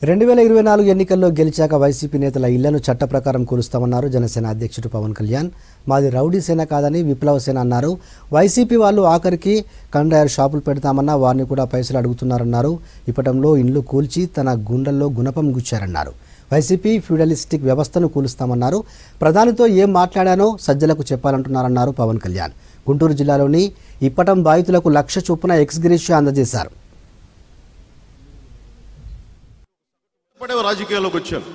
రెండు వేల ఇరవై నాలుగు ఎన్నికల్లో గెలిచాక వైసీపీ నేతల ఇళ్లను చట్ట ప్రకారం కూలుస్తామన్నారు జనసేన అధ్యక్షుడు పవన్ కళ్యాణ్ మాది రౌడీ సేన కాదని విప్లవ సేన అన్నారు వైసీపీ వాళ్ళు ఆఖరికి కండ్రాయర్ షాపులు పెడతామన్నా వారిని కూడా పైసలు అడుగుతున్నారన్నారు ఇప్పటంలో ఇండ్లు కూల్చి తన గుండెల్లో గుణపం గుచ్చారన్నారు వైసీపీ ఫ్యూడలిస్టిక్ వ్యవస్థను కూలుస్తామన్నారు ప్రధానితో ఏం మాట్లాడానో సజ్జలకు చెప్పాలంటున్నారన్నారు పవన్ కళ్యాణ్ గుంటూరు జిల్లాలోని ఇప్పటం బాధితులకు లక్ష చొప్పున ఎక్స్గ్రేషియా అందజేశారు సిద్ధపడే రాజకీయాల్లోకి వచ్చాను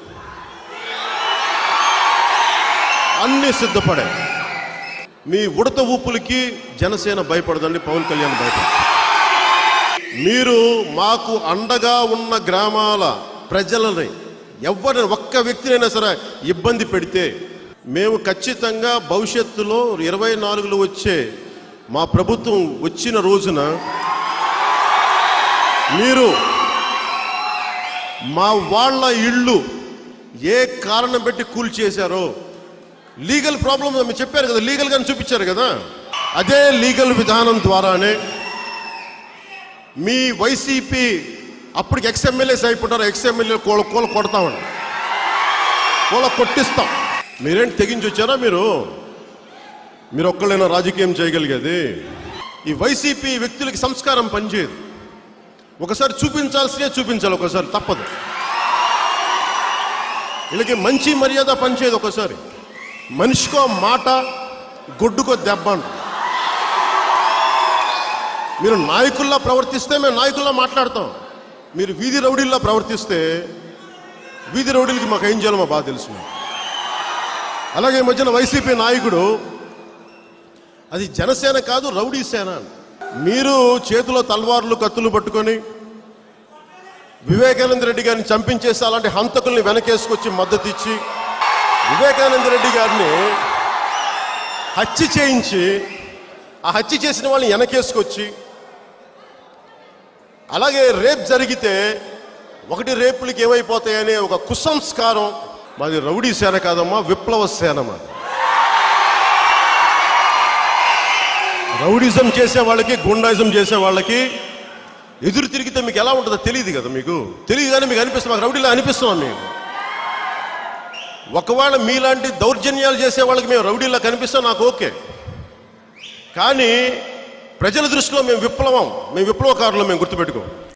అన్ని సిద్ధపడే మీ ఉడత ఊపులకి జనసేన భయపడదండి పవన్ కళ్యాణ్ భయపడదు మీరు మాకు అండగా ఉన్న గ్రామాల ప్రజలని ఎవరిని ఒక్క వ్యక్తినైనా సరే ఇబ్బంది పెడితే మేము ఖచ్చితంగా భవిష్యత్తులో ఇరవై నాలుగులో వచ్చే మా ప్రభుత్వం వచ్చిన రోజున మీరు మా వాళ్ళ ఇళ్ళు ఏ కారణం పెట్టి కూల్ చేశారో లీగల్ ప్రాబ్లం మీరు చెప్పారు కదా లీగల్ గాని చూపించారు కదా అదే లీగల్ విధానం ద్వారానే మీ వైసీపీ అప్పటికి ఎక్స్ ఎమ్మెల్యేస్ అయిపోతారు ఎక్స్ ఎమ్మెల్యే కోల కోల కొడతామండి కోల కొట్టిస్తాం మీరేంటి తెగించి వచ్చారా మీరు మీరు ఒక్కళ్ళైనా రాజకీయం చేయగలిగేది ఈ వైసీపీ వ్యక్తులకి సంస్కారం పనిచేయదు ఒకసారి చూపించాల్సినే చూపించాలి ఒకసారి తప్పదు వీళ్ళకి మంచి మర్యాద పనిచేయదు ఒకసారి మనిషికో మాట గొడ్డుకో దెబ్బ అంట మీరు నాయకుల్లా ప్రవర్తిస్తే మేము నాయకుల్లా మాట్లాడతాం మీరు వీధి రౌడీల్లా ప్రవర్తిస్తే వీధి రౌడీలకి మాకు ఏం చేయాలో మా బాగా తెలుసు మాకు. అలాగే ఈ మధ్యన వైసీపీ నాయకుడు అది జనసేన కాదు రౌడీ సేన అని. మీరు చేతిలో తల్వార్లు కత్తులు పట్టుకొని వివేకానంద రెడ్డి గారిని చంపించేసి అలాంటి హంతకుల్ని వెనకేసుకొచ్చి మద్దతు ఇచ్చి వివేకానంద రెడ్డి గారిని హత్య చేయించి ఆ హత్య చేసిన వాళ్ళని వెనకేసుకొచ్చి అలాగే రేప్ జరిగితే ఒకటి రేపులకి ఏమైపోతాయనే ఒక కుసంస్కారం మాది రౌడీ సేన కాదమ్మా విప్లవ సేన మాది రౌడిజం చేసే వాళ్ళకి గుండాయిజం చేసే వాళ్ళకి ఎదురు తిరిగితే మీకు ఎలా ఉంటుందో తెలియదు కదా మీకు తెలియదు కానీ మీకు అనిపిస్తుంది మాకు రౌడీలా అనిపిస్తున్నాం మీకు ఒకవేళ మీలాంటి దౌర్జన్యాలు చేసే వాళ్ళకి మేము రౌడీలా కనిపిస్తాం నాకు ఓకే కానీ ప్రజల దృష్టిలో మేము విప్లవం మేము విప్లవకారులు మేము గుర్తుపెట్టుకోం